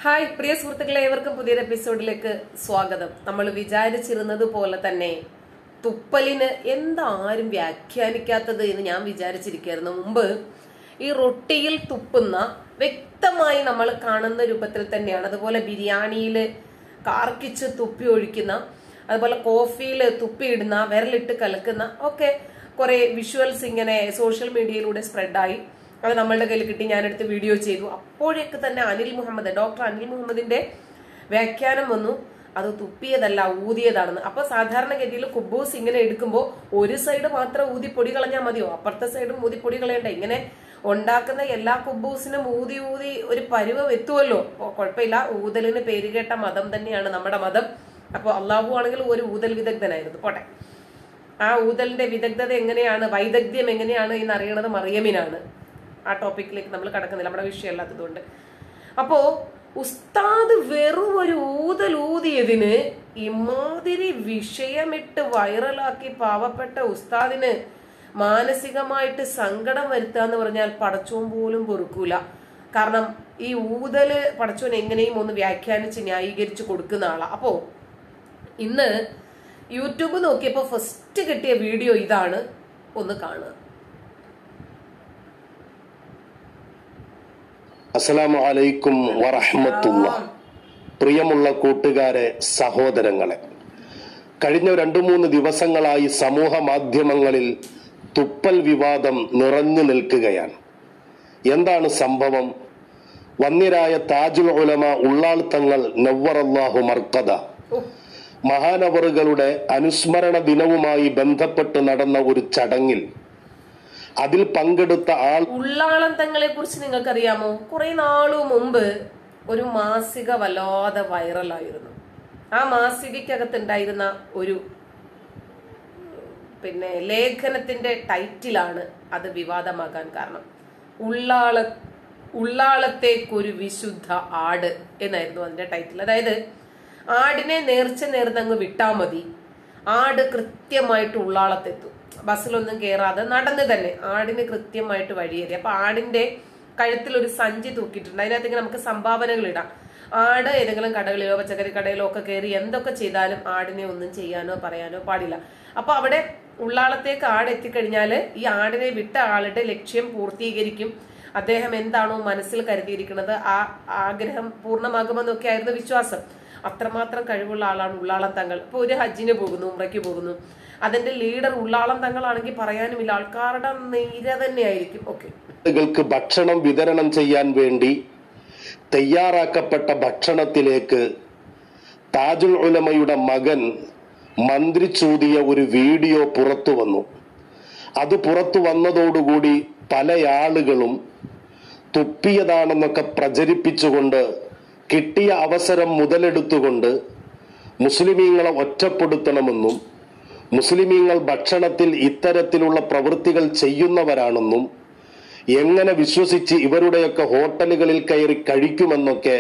Hi പ്രിയ സുഹൃത്തുക്കളെ ഏവർക്കും പുതിയൊരു എപ്പിസോഡിലേക്ക് സ്വാഗതം നമ്മൾ വിചാരിച്ചിരുന്നത് പോലെ തന്നെ തുപ്പലിന് എന്താരും വ്യാഖ്യാനിക്കാത്തത് എന്ന് ഞാൻ വിചാരിച്ചിരിക്കുകയായിരുന്നു മുമ്പ് ഈ റൊട്ടിയിൽ തുപ്പുന്ന വ്യക്തമായി നമ്മൾ കാണുന്ന രൂപത്തിൽ തന്നെയാണ് അതുപോലെ ബിരിയാണിയിൽ കാർക്കിച്ച് തുപ്പി ഒഴിക്കുന്ന അതുപോലെ കോഫിയിൽ തുപ്പിയിടുന്ന വിരലിട്ട് കലക്കുന്ന ഒക്കെ കുറെ വിഷ്വൽസ് ഇങ്ങനെ സോഷ്യൽ മീഡിയയിലൂടെ സ്പ്രെഡായി അത് നമ്മളുടെ കയ്യിൽ കിട്ടി ഞാനെടുത്ത് വീഡിയോ ചെയ്തു അപ്പോഴേക്ക് തന്നെ അനിൽ മുഹമ്മദ് ഡോക്ടർ അനിൽ മുഹമ്മദിന്റെ വ്യാഖ്യാനം വന്നു അത് തുപ്പിയതല്ല ഊതിയതാണെന്ന് അപ്പൊ സാധാരണഗതിയിൽ കുബൂസ് ഇങ്ങനെ എടുക്കുമ്പോൾ ഒരു സൈഡ് മാത്രം ഊതി പൊടി കളഞ്ഞാൽ മതിയോ അപ്പുറത്തെ സൈഡും ഊതി പൊടി കളയണ്ട ഇങ്ങനെ ഉണ്ടാക്കുന്ന എല്ലാ കുബൂസിനും ഊതി ഊതി ഒരു പരുവം എത്തുമല്ലോ അപ്പൊ കുഴപ്പമില്ല ഊതലിന് പേരുകേട്ട മതം തന്നെയാണ് നമ്മുടെ മതം അപ്പോൾ അള്ളാഹു ആണെങ്കിൽ ഒരു ഊതൽ വിദഗ്ധനായിരുന്നു പോട്ടെ ആ ഊതലിന്റെ വിദഗ്ധത എങ്ങനെയാണ് വൈദഗ്ധ്യം എങ്ങനെയാണ് എന്ന് അറിയണത് മറിയമിനാണ് ആ ടോപ്പിക്കിലേക്ക് നമ്മൾ കടക്കുന്നില്ല നമ്മുടെ വിഷയമല്ലാത്തതുകൊണ്ട് അപ്പോ ഉസ്താദ് വെറും ഒരു ഊതൽ ഊതിയതിന് ഇമാതിരി വിഷയമിട്ട് വൈറലാക്കി പാവപ്പെട്ട ഉസ്താദിന് മാനസികമായിട്ട് സങ്കടം വരുത്തുക പറഞ്ഞാൽ പടച്ചോൻ പോലും പൊറുക്കൂല കാരണം ഈ ഊതല് പടച്ചോൻ എങ്ങനെയും ഒന്ന് വ്യാഖ്യാനിച്ച് ന്യായീകരിച്ച് കൊടുക്കുന്ന ആളാ അപ്പോ ഇന്ന് യൂട്യൂബ് നോക്കിയപ്പോ ഫസ്റ്റ് കിട്ടിയ വീഡിയോ ഇതാണ് ഒന്ന് കാണുക അസ്സലാമു അലൈക്കും വറഹ്മത്തുള്ള പ്രിയമുള്ള കൂട്ടുകാരെ സഹോദരങ്ങളെ കഴിഞ്ഞ രണ്ടു മൂന്ന് ദിവസങ്ങളായി സമൂഹ മാധ്യമങ്ങളിൽ തുപ്പൽ വിവാദം നിറഞ്ഞു നിൽക്കുകയാണ് എന്താണ് സംഭവം വന്യരായ താജുൽ ഉലമ ഉള്ളാൾ തങ്ങൾ നവ്വറല്ലാഹു മർക്കദ മഹാനവറുകളുടെ അനുസ്മരണ ദിനവുമായി ബന്ധപ്പെട്ട് നടന്ന ഒരു ചടങ്ങിൽ അതിൽ പങ്കെടുത്ത ആൾ ഉള്ളാളം തങ്ങളെ കുറിച്ച് നിങ്ങൾക്കറിയാമോ കുറെ നാളു മുമ്പ് ഒരു മാസിക വല്ലാതെ വൈറലായിരുന്നു ആ മാസികക്കകത്തുണ്ടായിരുന്ന ഒരു പിന്നെ ലേഖനത്തിന്റെ ടൈറ്റിലാണ് അത് വിവാദമാകാൻ കാരണം ഉള്ളാള ഉള്ളാളത്തേക്കൊരു വിശുദ്ധ ആട് എന്നായിരുന്നു അതിന്റെ ടൈറ്റിൽ അതായത് ആടിനെ നേർച്ച നേർന്നങ്ങ് വിട്ടാ മതി ആട് കൃത്യമായിട്ട് ഉള്ളാളത്തെത്തും ബസ്സിലൊന്നും കയറാതെ നടന്ന് തന്നെ ആടിന് കൃത്യമായിട്ട് വഴിയേറി അപ്പൊ ആടിന്റെ കഴുത്തിൽ ഒരു സഞ്ചി തൂക്കിയിട്ടുണ്ട് അതിനകത്തേക്ക് നമുക്ക് സംഭാവനകൾ ഇടാം ആട് ഏതെങ്കിലും കടകളിലോ പച്ചക്കറി കടയിലോ ഒക്കെ കയറി എന്തൊക്കെ ചെയ്താലും ആടിനെ ഒന്നും ചെയ്യാനോ പറയാനോ പാടില്ല അപ്പൊ അവിടെ ഉള്ളാളത്തേക്ക് ആട് എത്തിക്കഴിഞ്ഞാല് ഈ ആടിനെ വിട്ട ആളുടെ ലക്ഷ്യം പൂർത്തീകരിക്കും അദ്ദേഹം എന്താണോ മനസ്സിൽ കരുതിയിരിക്കുന്നത് ആ ആഗ്രഹം പൂർണ്ണമാകുമെന്നൊക്കെ ആയിരുന്നു വിശ്വാസം അത്രമാത്രം കഴിവുള്ള ആളാണ് ഉള്ളാളം തങ്ങൾ ഇപ്പൊ ഒരു ഹജ്ജിന് പോകുന്നു ഉമ്രയ്ക്ക് പോകുന്നു അതിന്റെ ലീഡർ ഉള്ളാളം തങ്ങളാണെങ്കിൽ പറയാനുമില്ല ആൾക്കാരുടെ നിര തന്നെയായിരിക്കും ഓക്കെ ആളുകൾക്ക് ഭക്ഷണം വിതരണം ചെയ്യാൻ വേണ്ടി തയ്യാറാക്കപ്പെട്ട ഭക്ഷണത്തിലേക്ക് താജുൽ ഉലമയുടെ മകൻ മന്ത്രിച്ചൂതിയ ഒരു വീഡിയോ പുറത്തു വന്നു അത് പുറത്തു വന്നതോടുകൂടി പല ആളുകളും തുപ്പിയതാണെന്നൊക്കെ പ്രചരിപ്പിച്ചുകൊണ്ട് കിട്ടിയ അവസരം മുതലെടുത്തുകൊണ്ട് മുസ്ലിമീങ്ങളെ ഒറ്റപ്പെടുത്തണമെന്നും മുസ്ലിമീങ്ങൾ ഭക്ഷണത്തിൽ ഇത്തരത്തിലുള്ള പ്രവൃത്തികൾ ചെയ്യുന്നവരാണെന്നും എങ്ങനെ വിശ്വസിച്ച് ഇവരുടെയൊക്കെ ഹോട്ടലുകളിൽ കയറി കഴിക്കുമെന്നൊക്കെ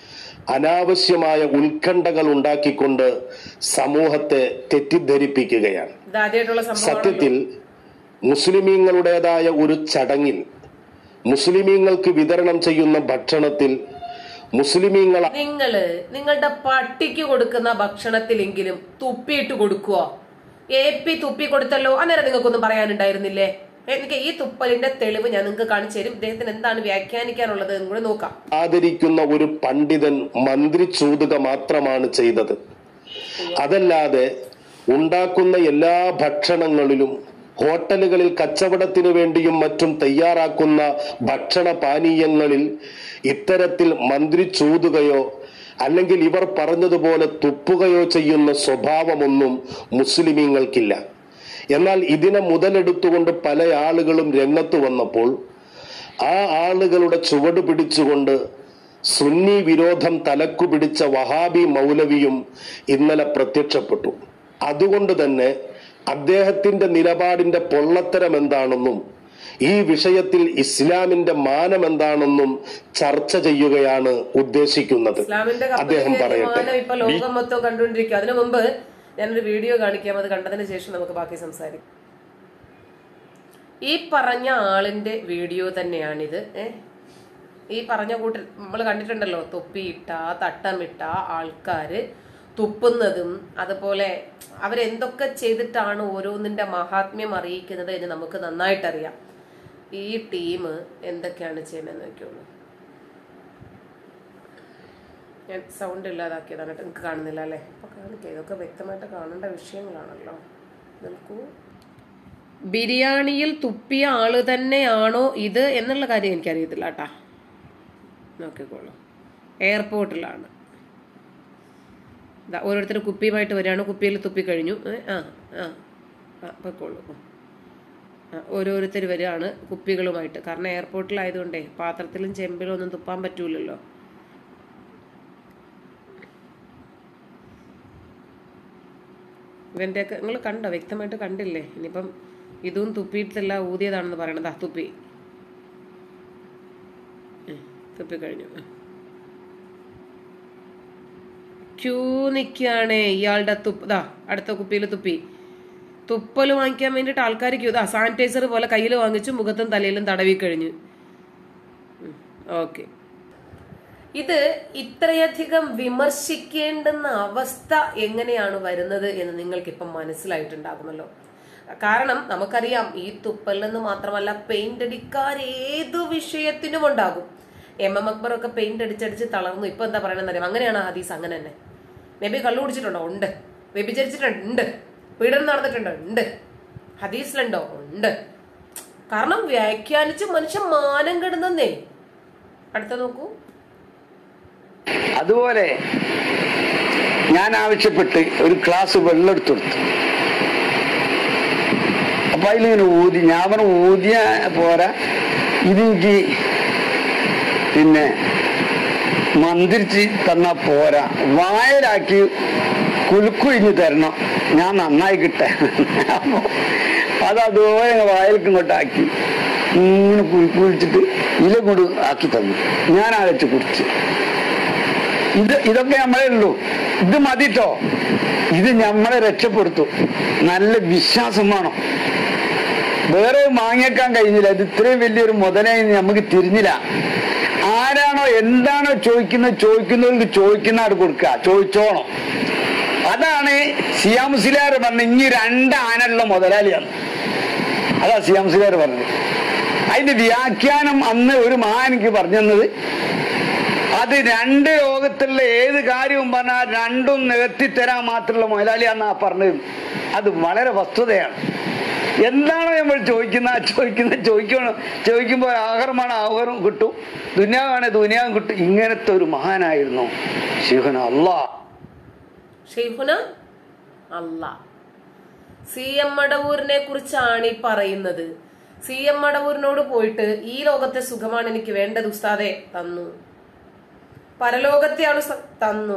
അനാവശ്യമായ ഉത്കണ്ഠകൾ ഉണ്ടാക്കിക്കൊണ്ട് സമൂഹത്തെ തെറ്റിദ്ധരിപ്പിക്കുകയാണ് ഇത് ആദ്യമായിട്ടുള്ള സംഭവം സത്യത്തിൽ മുസ്ലിമീങ്ങളുടേതായ ഒരു ചടങ്ങിൽ മുസ്ലിമീങ്ങൾക്ക് വിതരണം ചെയ്യുന്ന ഭക്ഷണത്തിൽ മുസ്ലിമീങ്ങൾ നിങ്ങള് നിങ്ങളുടെ പട്ടിക്ക് കൊടുക്കുന്ന ഭക്ഷണത്തിലെങ്കിലും തുപ്പിയിട്ട് കൊടുക്കുവോ എ പി തുപ്പി കൊടുത്തല്ലോ അന്നേരം നിങ്ങൾക്കൊന്നും പറയാനുണ്ടായിരുന്നില്ലേ എനിക്ക് ഈ തുപ്പലിന്റെ തെളിവ് ഞാൻ നിങ്ങൾക്ക് കാണിച്ചു തരും ഇദ്ദേഹത്തിന് എന്താണ് വ്യാഖ്യാനിക്കാനുള്ളത് എന്ന് കൂടെ നോക്കാം ആദരിക്കുന്ന ഒരു പണ്ഡിതൻ മന്ത്രി ചൂതുക മാത്രമാണ് ചെയ്തത് അതല്ലാതെ ഉണ്ടാക്കുന്ന എല്ലാ ഭക്ഷണങ്ങളിലും ഹോട്ടലുകളിൽ കച്ചവടത്തിന് വേണ്ടിയും മറ്റും തയ്യാറാക്കുന്ന ഭക്ഷണ പാനീയങ്ങളിൽ ഇത്തരത്തിൽ മന്ത്രി ചൂതുകയോ അല്ലെങ്കിൽ ഇവർ പറഞ്ഞതുപോലെ തുപ്പുകയോ ചെയ്യുന്ന സ്വഭാവമൊന്നും മുസ്ലിമീങ്ങൾക്കില്ല എന്നാൽ ഇതിനെ മുതലെടുത്തുകൊണ്ട് പല ആളുകളും രംഗത്ത് വന്നപ്പോൾ ആ ആളുകളുടെ ചുവട് പിടിച്ചുകൊണ്ട് സുന്നി വിരോധം തലക്കു പിടിച്ച വഹാബി മൗലവിയും ഇന്നലെ പ്രത്യക്ഷപ്പെട്ടു അതുകൊണ്ട് തന്നെ അദ്ദേഹത്തിന്റെ നിലപാടിന്റെ പൊള്ളത്തരം എന്താണെന്നും ഈ വിഷയത്തിൽ ഇസ്ലാമിന്റെ മാനം എന്താണെന്നും ചർച്ച ചെയ്യുകയാണ് ഉദ്ദേശിക്കുന്നത് ഇസ്ലാമിന്റെ അദ്ദേഹം കപ്പലിൽ പറയട്ടെ വിമാനം ഇപ്പൊ ലോകം മൊത്തം കണ്ടുകൊണ്ടിരിക്കും അതിനു മുമ്പ് ഞാനൊരു വീഡിയോ കാണിക്കാം അത് കണ്ടതിന് ശേഷം നമുക്ക് ബാക്കി സംസാരിക്കാം ഈ പറഞ്ഞ ആളിന്റെ വീഡിയോ തന്നെയാണിത് ഏ ഈ പറഞ്ഞ കൂട്ട നമ്മൾ കണ്ടിട്ടുണ്ടല്ലോ തൊപ്പിയിട്ട തട്ടമിട്ട ആൾക്കാര് തുപ്പുന്നതും അതുപോലെ അവരെന്തൊക്കെ ചെയ്തിട്ടാണ് ഓരോന്നിന്റെ മഹാത്മ്യം അറിയിക്കുന്നത് എന്ന് നമുക്ക് നന്നായിട്ടറിയാം ഈ ടീം എന്തൊക്കെയാണ് ചെയ്യുന്നത് നോക്കിയോളൂ ഞാൻ സൗണ്ട് ഇല്ലാതാക്കിയതാണ് കേട്ടോ നിങ്ങൾക്ക് കാണുന്നില്ല അല്ലേ അപ്പൊ കാണിക്കാം ഇതൊക്കെ വ്യക്തമായിട്ട് കാണേണ്ട വിഷയങ്ങളാണല്ലോ നിൽക്കൂ ബിരിയാണിയിൽ തുപ്പിയ ആള് തന്നെയാണോ ഇത് എന്നുള്ള കാര്യം എനിക്കറിയത്തില്ല കേട്ടാ നോക്കിക്കോളൂ എയർപോർട്ടിലാണ് ദാ ഓരോരുത്തർ കുപ്പിയുമായിട്ട് വരികയാണ് കുപ്പിയിൽ തുപ്പി കഴിഞ്ഞു ഏ, ആ ആ ആ പൊയ്ക്കോളൂ ആ, ഓരോരുത്തർ വരികയാണ് കുപ്പികളുമായിട്ട് കാരണം എയർപോർട്ടിലായതുകൊണ്ടേ പാത്രത്തിലും ചെമ്പിലും ഒന്നും തുപ്പാൻ പറ്റൂലല്ലോ ഇവൻ്റെയൊക്കെ നിങ്ങൾ കണ്ടോ വ്യക്തമായിട്ട് കണ്ടില്ലേ ഇനിയിപ്പം ഇതും തുപ്പിയിട്ടല്ല ഊതിയതാണെന്ന് പറയണത് ആ തുപ്പി ഉം, തുപ്പി കഴിഞ്ഞു ഉം. ക്യൂ നിൽക്കുകയാണ് ഇയാളുടെ തുപ്പ് ദാ അടുത്ത കുപ്പിയിൽ തുപ്പി തുപ്പൽ വാങ്ങിക്കാൻ വേണ്ടിയിട്ട് ആൾക്കാർ ക്യൂ ദാ സാനിറ്റൈസർ പോലെ കയ്യിൽ വാങ്ങിച്ചു മുഖത്തും തലയിലും തടവി കഴിഞ്ഞു ഓക്കെ ഇത് ഇത്രയധികം വിമർശിക്കേണ്ടുന്ന അവസ്ഥ എങ്ങനെയാണ് വരുന്നത് എന്ന് നിങ്ങൾക്കിപ്പം മനസ്സിലായിട്ടുണ്ടാകുമല്ലോ കാരണം നമുക്കറിയാം ഈ തുപ്പലെന്ന് മാത്രമല്ല പെയിന്റ് അടിക്കാർ ഏതു വിഷയത്തിനും ഉണ്ടാകും എം എം അക്ബർ ഒക്കെ പെയിന്റ് അടിച്ചടിച്ച് തളർന്നു ഇപ്പൊ എന്താ പറയണെന്ന് അറിയാം അങ്ങനെയാണ് ഹദീസ് അങ്ങനെ തന്നെ നബി കള്ളു കുടിച്ചിട്ടുണ്ടോ ഉണ്ട് വ്യഭിചരിച്ചിട്ടുണ്ട് ഉണ്ട് പീഡനം നടന്നിട്ടുണ്ടോ ഉണ്ട് ഹദീസിലുണ്ടോ ഉണ്ട് കാരണം വ്യാഖ്യാനിച്ച് മനുഷ്യൻ മാനം കെടുന്നേ അടുത്ത നോക്കൂ അതുപോലെ ഞാൻ ആവശ്യപ്പെട്ട് ഒരു ഗ്ലാസ് വെള്ളം എടുത്തു കൊടുത്തു അപ്പൊ അതിലിങ്ങനെ ഊതി ഞാൻ പറഞ്ഞു ഊതിയ പോരാ ഇതെനിക്ക് പിന്നെ മന്ത്രിച്ച് തന്നാ പോരാ വായലാക്കി കുലുക്കുഴിഞ്ഞ് തരണം ഞാൻ നന്നായി കിട്ടെ അപ്പൊ അത് അതുപോലെ വായൽക്ക് ഇങ്ങോട്ടാക്കി ഇങ്ങനെ കുലുക്ക് കുഴിച്ചിട്ട് ഇല കൊണ്ട് ആക്കി തന്നു ഞാൻ ആ വെച്ച് കുടിച്ചു ഇത് ഇതൊക്കെ നമ്മളെ ഉള്ളൂ ഇത് മതിട്ടോ ഇത് നമ്മളെ രക്ഷപ്പെടുത്തും നല്ല വിശ്വാസം വേണം വേറെ വാങ്ങിയേക്കാൻ കഴിഞ്ഞില്ല ഇത് ഇത്രയും വലിയൊരു മുതലായി നമുക്ക് തിരിഞ്ഞില്ല ആരാണോ എന്താണോ ചോദിക്കുന്നത് ചോദിക്കുന്നവർക്ക് ചോദിക്കുന്ന ആട് കൊടുക്കുക ചോദിച്ചോണം അതാണ് സിയാമുസിലാർ പറഞ്ഞ ഇനി രണ്ട് ആനുള്ള മുതലാളിയാണ് അതാ സിയാമുസിലാർ പറഞ്ഞത് അതിന്റെ വ്യാഖ്യാനം അന്ന് ഒരു മഹാനിക്ക് പറഞ്ഞു തന്നത് അത് രണ്ട് ലോകത്തുള്ള ഏത് കാര്യവും പറഞ്ഞാൽ രണ്ടും നികത്തിത്തരാൻ മാത്രമുള്ള മുതലാളിയാന്നാ പറഞ്ഞത് അത് വളരെ വസ്തുതയാണ് എന്താണോ നമ്മൾ ചോദിക്കുന്ന ആ ചോദിക്കുന്ന ചോദിക്കണം ചോദിക്കുമ്പോൾ ആഹാരമാണ് ആഹാരം കിട്ടും ദുനിയാവാണ് ദുനിയാവും കിട്ടും ഇങ്ങനത്തെ ഒരു മഹാനായിരുന്നു ശിവന അള്ളാ ഷെയ്ഖുന അല്ല സി എം മടവൂരിനെ കുറിച്ചാണ് ഈ പറയുന്നത് സി എം മടവൂരിനോട് പോയിട്ട് ഈ ലോകത്തെ സുഖമാണ് എനിക്ക് വേണ്ടത് ഉസ്താദെ തന്നു പരലോകത്തെയാണ് സ- തന്നു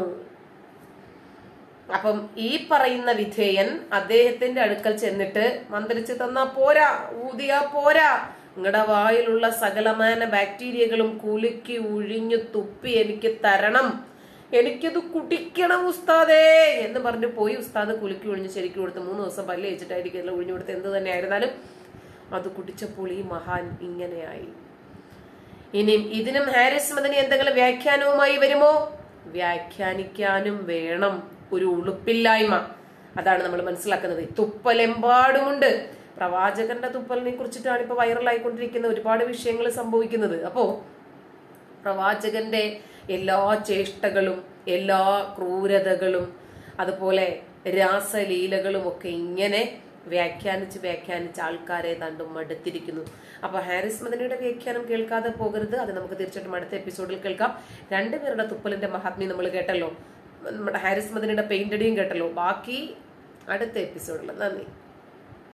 അപ്പം ഈ പറയുന്ന വിധേയൻ അദ്ദേഹത്തിന്റെ അടുക്കൽ ചെന്നിട്ട് മന്ത്രിച്ച് തന്നാ പോരാ ഊതിയാ പോരാ നിങ്ങളുടെ വായിലുള്ള സകലമാന ബാക്ടീരിയകളും കുലുക്കി ഉഴിഞ്ഞു തുപ്പി എനിക്ക് തരണം എനിക്കത് കുടിക്കണം ഉസ്താദേ എന്ന് പറഞ്ഞു പോയി ഉസ്താദ് കുലുക്കി ഒഴിഞ്ഞ് ശരിക്കും കൊടുത്ത് മൂന്ന് ദിവസം പല്ല് വെച്ചിട്ടായിരിക്കും ഒഴിഞ്ഞു കൊടുത്ത് എന്ത് തന്നെ ആയിരുന്നാലും അത് കുടിച്ചപ്പോൾ ഈ മഹാൻ ഇങ്ങനെയായി ഇനിയും ഇതിനും ഹാരിസ് മദനി എന്തെങ്കിലും വ്യാഖ്യാനവുമായി വരുമോ വ്യാഖ്യാനിക്കാനും വേണം ഒരു ഉളുപ്പില്ലായ്മ അതാണ് നമ്മൾ മനസ്സിലാക്കുന്നത് തുപ്പലെമ്പാടുമുണ്ട് പ്രവാചകന്റെ തുപ്പലിനെ കുറിച്ചിട്ടാണ് ഇപ്പൊ വൈറലായിക്കൊണ്ടിരിക്കുന്ന ഒരുപാട് വിഷയങ്ങൾ സംഭവിക്കുന്നത് അപ്പോ പ്രവാചകന്റെ എല്ലാ ചേഷ്ടകളും എല്ലാ ക്രൂരതകളും അതുപോലെ രാസലീലകളും ഒക്കെ ഇങ്ങനെ വ്യാഖ്യാനിച്ച് വ്യാഖ്യാനിച്ച് ആൾക്കാരെ തണ്ടും മടുത്തിരിക്കുന്നു അപ്പൊ ഹാരിസ് മദനിയുടെ വ്യാഖ്യാനം കേൾക്കാതെ പോകരുത് അത് നമുക്ക് തീർച്ചയായിട്ടും അടുത്ത എപ്പിസോഡിൽ കേൾക്കാം രണ്ടുപേരുടെ തുപ്പലിന്റെ മഹാത്മ്യം നമ്മൾ കേട്ടല്ലോ നമ്മുടെ ഹാരിസ് മദനിയുടെ പെയിന്റടിയും കേട്ടല്ലോ ബാക്കി അടുത്ത എപ്പിസോഡിൽ നന്ദി